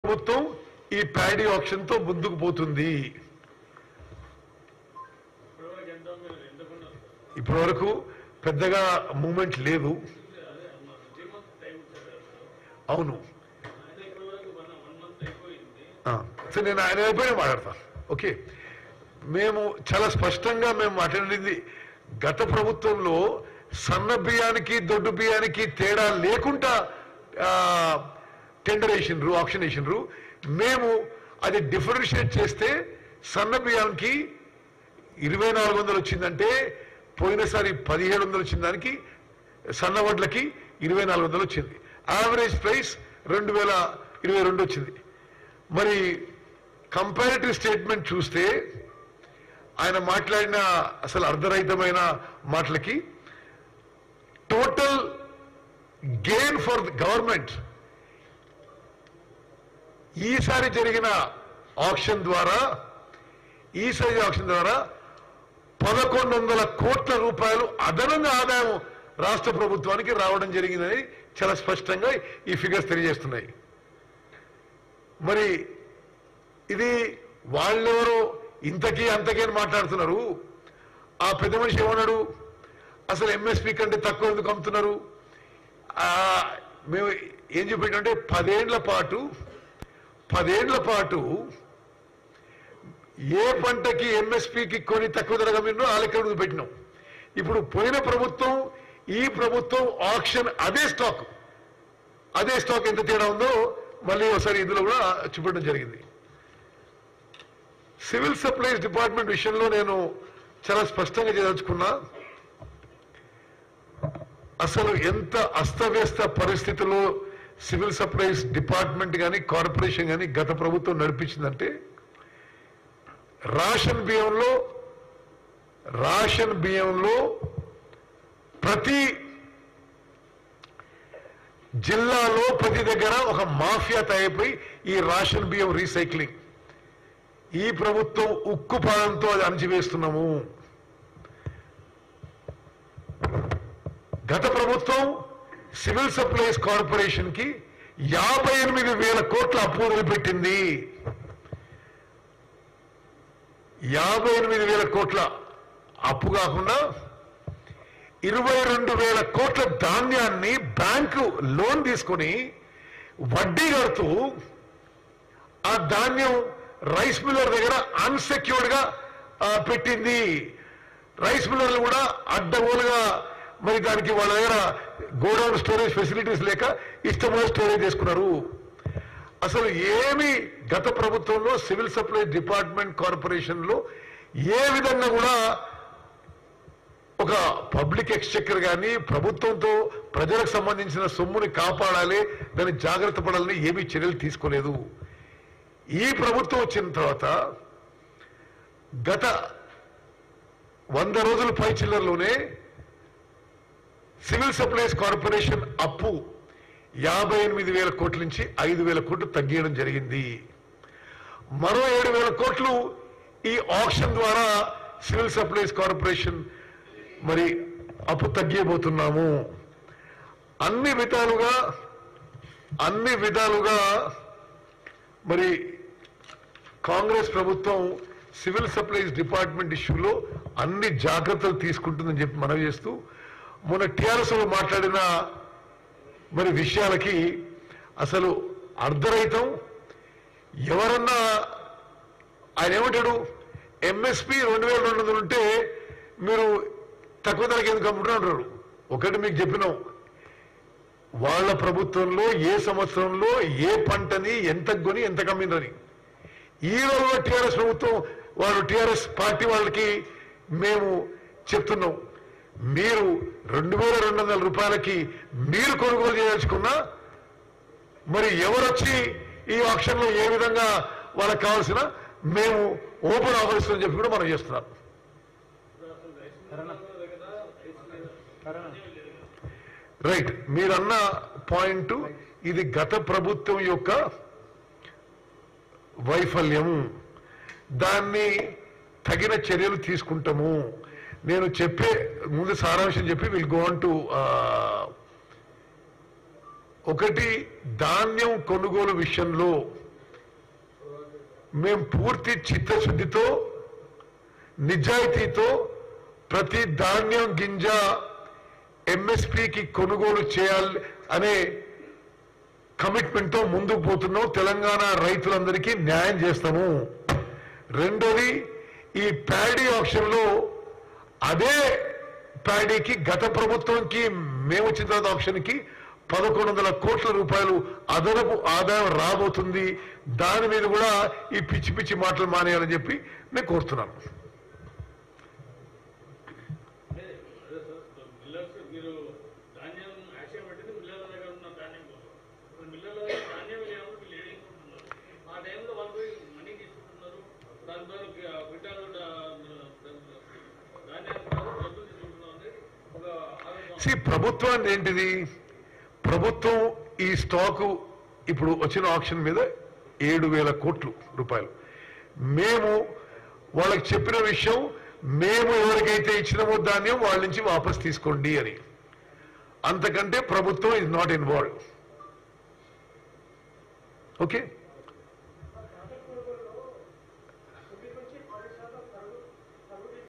ప్రభుత్వం ఈ paddy option తో ముందుకు పోతుంది ఇప్పటి వరకు పెద్దగా మూమెంట్ లేదు అవును ఆ, సరే నేను ఆయన అయిపోయినా మాట్లాడతా ఓకే మేము చాలా స్పష్టంగా మేము మాట్లాడింది గత ప్రభుత్వంలో సన్న బియ్యానికి దొడ్డు బియ్యానికి తేడా లేకుండా టెండర్ వేసిండ్రు ఆప్షన్ వేసిండ్రు మేము అది డిఫరెన్షియేట్ చేస్తే సన్న బియ్యానికి ఇరవై నాలుగు వందలు వచ్చిందంటే పోయినసారి పదిహేడు వందలు వచ్చిన దానికి సన్న వడ్లకి ఇరవై నాలుగు వందలు వచ్చింది యావరేజ్ ప్రైస్ రెండు వేల ఇరవై రెండు వచ్చింది మరి కంపారిటివ్ స్టేట్మెంట్ చూస్తే ఆయన మాట్లాడిన అసలు అర్ధరహితమైన మాటలకి టోటల్ గెయిన్ ఫర్ గవర్నమెంట్ ఈసారి జరిగిన ఆప్షన్ ద్వారా ఈసారి ఆప్షన్ ద్వారా పదకొండు వందల కోట్ల రూపాయలు అదనంగా ఆదాయం రాష్ట్ర ప్రభుత్వానికి రావడం జరిగిందని చాలా స్పష్టంగా ఈ ఫిగర్స్ తెలియజేస్తున్నాయి మరి ఇది వాళ్ళెవరో ఇంతకీ అంతకీ అని మాట్లాడుతున్నారు ఆ పెద్ద మనిషి ఏమన్నాడు అసలు ఎంఎస్పి కంటే తక్కువ ఎందుకు అమ్ముతున్నారు ఆ, మేము ఏం చెప్పాడంటే పదేండ్ల పాటు పదేండ్ల పాటు ఏ పంటకి ఎంఎస్పికి కొని తక్కువ ధరగా మీరు ఆ లెక్క పెట్టినాం ఇప్పుడు పోయిన ప్రభుత్వం ఈ ప్రభుత్వం ఆక్షన్ అదే స్టాక్ అదే స్టాక్ ఎంత తేడా ఉందో మళ్ళీ ఒకసారి ఇందులో కూడా చూపడం జరిగింది సివిల్ సప్లైస్ డిపార్ట్మెంట్ విషయంలో నేను చాలా స్పష్టంగా చేయదలుచుకున్నా అసలు ఎంత అస్తవ్యస్త పరిస్థితిలో సివిల్ సప్లైస్ డిపార్ట్మెంట్ కానీ కార్పొరేషన్ కానీ గత ప్రభుత్వం నడిపించిందంటే రాషన్ బియ్యంలో రాషన్ బియ్యంలో ప్రతి జిల్లాలో ప్రతి దగ్గర ఒక మాఫియా తయారైపోయి ఈ రాషన్ బియ్యం రీసైక్లింగ్ ఈ ప్రభుత్వం ఉక్కు పాదంతో అది అణచివేస్తున్నాము గత ప్రభుత్వం సివిల్ సప్లైస్ కార్పొరేషన్ కి యాభై ఎనిమిది వేల కోట్ల అప్పు వదిలిపెట్టింది యాభై ఎనిమిది వేల కోట్ల అప్పు కాకుండా ఇరవై రెండు వేల కోట్ల ధాన్యాన్ని బ్యాంకు లోన్ తీసుకొని వడ్డీ కడుతూ ఆ ధాన్యం రైస్ మిల్లర్ దగ్గర అన్సెక్యూర్డ్ గా ఆ, పెట్టింది రైస్ మిల్లర్లు కూడా అడ్డగోలుగా మరి దానికి వాళ్ళ దగ్గర గోడౌన్ స్టోరేజ్ ఫెసిలిటీస్ లేక ఇష్టమైన స్టోరేజ్ చేసుకున్నారు అసలు ఏమి గత ప్రభుత్వంలో సివిల్ సప్లై డిపార్ట్మెంట్ కార్పొరేషన్ లో ఏ విధంగా కూడా ఒక పబ్లిక్ ఎక్స్చెక్కర్ కానీ ప్రభుత్వంతో ప్రజలకు సంబంధించిన సొమ్ముని కాపాడాలి దాన్ని జాగ్రత్త పడాలని ఏమీ చర్యలు తీసుకోలేదు ఈ ప్రభుత్వం వచ్చిన తర్వాత గత వంద రోజుల పై చిల్లరలోనే సివిల్ సప్లైస్ కార్పొరేషన్ అప్పు యాభై ఎనిమిది వేల కోట్ల నుంచి ఐదు వేల కోట్లు తగ్గియడం జరిగింది మరో ఏడు వేల కోట్లు ఈ ఆప్షన్ ద్వారా సివిల్ సప్లైస్ కార్పొరేషన్ మరి అప్పు తగ్గియబోతున్నాము అన్ని విధాలుగా అన్ని విధాలుగా మరి కాంగ్రెస్ ప్రభుత్వం సివిల్ సప్లైస్ డిపార్ట్మెంట్ ఇష్యూలో అన్ని జాగ్రత్తలు తీసుకుంటుందని చెప్పి మనవి చేస్తూ మొన్న టిఆర్ఎస్ లో మాట్లాడిన మరి విషయాలకి అసలు అర్ధరహితం ఎవరన్నా ఆయన ఏమంటాడు ఎంఎస్పి రెండు వేల రెండు వందలు ఉంటే మీరు తక్కువ ధరకి ఎందుకు అమ్ముకుంటున్నారు ఒకటి మీకు చెప్పినాం వాళ్ళ ప్రభుత్వంలో ఏ సంవత్సరంలో ఏ పంటని ఎంత కొని ఎంత కమ్మిందని ఈ రోజు టిఆర్ఎస్ ప్రభుత్వం వాళ్ళు టిఆర్ఎస్ పార్టీ వాళ్ళకి మేము చెప్తున్నాం మీరు రెండు వేల రెండు వందల రూపాయలకి మీరు కొనుగోలు చేయదలుచుకున్నా మరి ఎవరొచ్చి ఈ ఆప్షన్లో ఏ విధంగా వాళ్ళకి కావాల్సిన మేము ఓపెన్ ఆఫర్స్ అని చెప్పి కూడా మనం చేస్తున్నాం రైట్ మీరన్న పాయింట్ ఇది గత ప్రభుత్వం యొక్క వైఫల్యం దాన్ని తగిన చర్యలు తీసుకుంటాము నేను చెప్పే ముందు సారాంశం చెప్పి విల్ గో టు ఒకటి ధాన్యం కొనుగోలు విషయంలో మేము పూర్తి చిత్తశుద్ధితో నిజాయితీతో ప్రతి ధాన్యం గింజ ఎంఎస్పికి కొనుగోలు చేయాలి అనే కమిట్మెంట్ తో ముందుకు పోతున్నాం తెలంగాణ రైతులందరికీ న్యాయం చేస్తాము రెండోది ఈ ప్యాడీ ఆప్షన్ లో అదే ప్యాడీకి గత ప్రభుత్వంకి మేము వచ్చిన తర్వాత ఆప్షన్ కి పదకొండు వందల కోట్ల రూపాయలు అదనపు ఆదాయం రాబోతుంది దాని మీద కూడా ఈ పిచ్చి పిచ్చి మాటలు మానేయాలని చెప్పి నేను కోరుతున్నాను అదే అదే సార్ మిల్లర్స్ మీరు ధాన్యం యాక్షన్ పెట్టింది మిల్లర్ల దగ్గర ఉన్న ధాన్యం కోసం ఇప్పుడు మిల్లర్ల దగ్గర ధాన్యం లేనప్పుడు వీళ్ళు ఏడించుకుంటున్నారు ఆ టైంలో వాళ్ళు పోయి మనీ తీసుకుంటున్నారు దాని ద్వారా క్వింటాలు ధాన్యాన్ని కాదు డబ్బులు తీసుకుంటున్నాం అనేది ఒక ఆరోపణ సి ప్రభుత్వాన్ని ఏంటిది ప్రభుత్వం ఈ స్టాకు ఇప్పుడు వచ్చిన ఆప్షన్ మీద ఏడు వేల కోట్లు రూపాయలు మేము వాళ్ళకి చెప్పిన విషయం మేము ఎవరికైతే ఇచ్చినామో ధాన్యం వాళ్ళ నుంచి వాపస్ తీసుకోండి అని అంతకంటే ప్రభుత్వం ఇస్ నాట్ ఇన్వాల్వ్ ఓకే